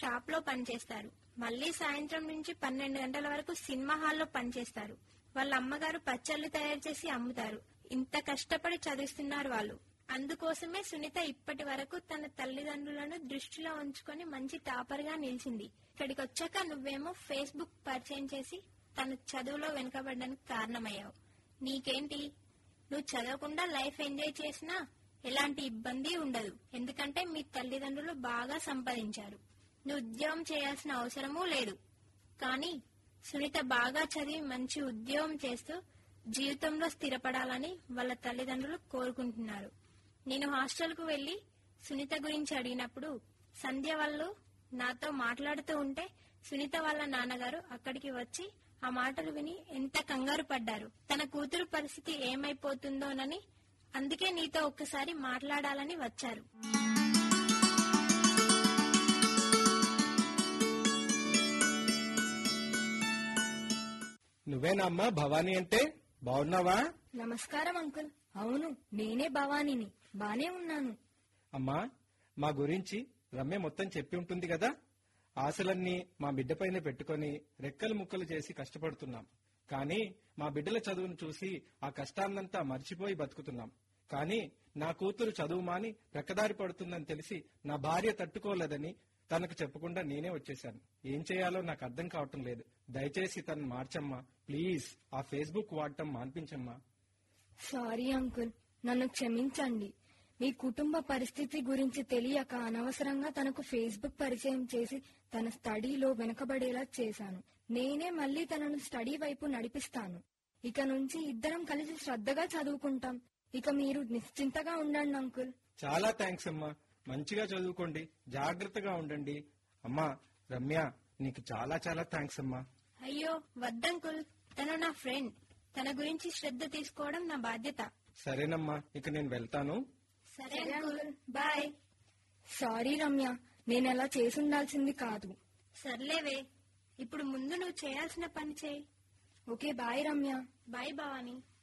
shop లో పనిచేస్తారు మళ్ళీ సాయంత్రం నుంచి పన్నెండు గంటల వరకు సినిమా హాల్లో పనిచేస్తారు వాళ్ళ అమ్మగారు పచ్చళ్ళు తయారు చేసి అమ్ముతారు ఇంత కష్టపడి చదివిస్తున్నారు వాళ్ళు అందుకోసమే సునీత ఇప్పటి వరకు తన తల్లిదండ్రులను దృష్టిలో ఉంచుకొని మంచి టాపర్ గా నిలిచింది ఇక్కడికి వచ్చాక నువ్వేమో ఫేస్బుక్ పరిచయం చేసి తన చదువులో వెనుకబడడానికి కారణమయ్యావు నీకేంటి నువ్వు చదవకుండా లైఫ్ ఎంజాయ్ చేసినా ఎలాంటి ఇబ్బంది ఉండదు ఎందుకంటే మీ తల్లిదండ్రులు బాగా సంపాదించారు నువ్వు ఉద్యోగం చేయాల్సిన అవసరమూ లేదు కానీ సునీత బాగా చదివి మంచి ఉద్యోగం చేస్తూ జీవితంలో స్థిరపడాలని వాళ్ళ తల్లిదండ్రులు కోరుకుంటున్నారు నేను హాస్టల్కు వెళ్లి సునీత గురించి అడిగినప్పుడు సంధ్య వాళ్ళు నాతో మాట్లాడుతూ ఉంటే సునీత వాళ్ళ నాన్నగారు అక్కడికి వచ్చి ఆ మాటలు విని ఎంత కంగారు పడ్డారు తన కూతురు పరిస్థితి ఏమైపోతుందోనని అందుకే నీతో ఒక్కసారి మాట్లాడాలని వచ్చారు నువ్వేనా అమ్మా భవానీ అంటే బాగున్నావా నమస్కారం అంకుల్ అవును నేనే భవానీని బానే ఉన్నాను అమ్మా మా గురించి రమ్య మొత్తం చెప్పి ఉంటుంది కదా ఆశలన్నీ మా బిడ్డపైన పెట్టుకొని రెక్కలు ముక్కలు చేసి కష్టపడుతున్నాం కానీ మా బిడ్డల చదువును చూసి ఆ కష్టాన్నంతా మర్చిపోయి బతుకుతున్నాం కానీ నా కూతురు చదువు మాని ప్రక్కదారి పడుతుందని తెలిసి నా భార్య తట్టుకోలేదని తనకు చెప్పకుండా నేనే వచ్చేశాను ఏం చేయాలో నాకు అర్థం కావటం లేదు దయచేసి తను మార్చమ్మా ప్లీజ్ ఆ ఫేస్బుక్ వాడటం మాన్పించమ్మా సారీ అంకుల్ నన్ను క్షమించండి మీ కుటుంబ పరిస్థితి గురించి తెలియక అనవసరంగా తనకు ఫేస్బుక్ పరిచయం చేసి తన స్టడీలో వెనకబడేలా చేశాను నేనే మళ్ళీ తనను స్టడీ వైపు నడిపిస్తాను ఇక నుంచి ఇద్దరం కలిసి శ్రద్ధగా చదువుకుంటాం ఇక మీరు నిశ్చింతగా ఉండండి అంకుల్ చాలా థ్యాంక్స్ అమ్మా మంచిగా చదువుకోండి జాగ్రత్తగా ఉండండి అమ్మా రమ్య నీకు చాలా చాలా థ్యాంక్స్ అమ్మా అయ్యో వద్దంకుల్ తను నా ఫ్రెండ్ తన గురించి శ్రద్ధ తీసుకోవడం నా బాధ్యత సరేనమ్మా ఇక నేను వెళ్తాను సరే అంకుల్ బాయ్ సారీ రమ్య నేను అలా చేసుండాల్సింది కాదు సర్లేవే ఇప్పుడు ముందు నువ్వు చేయాల్సిన పని చేయి okay bye Ramya bye Bhavani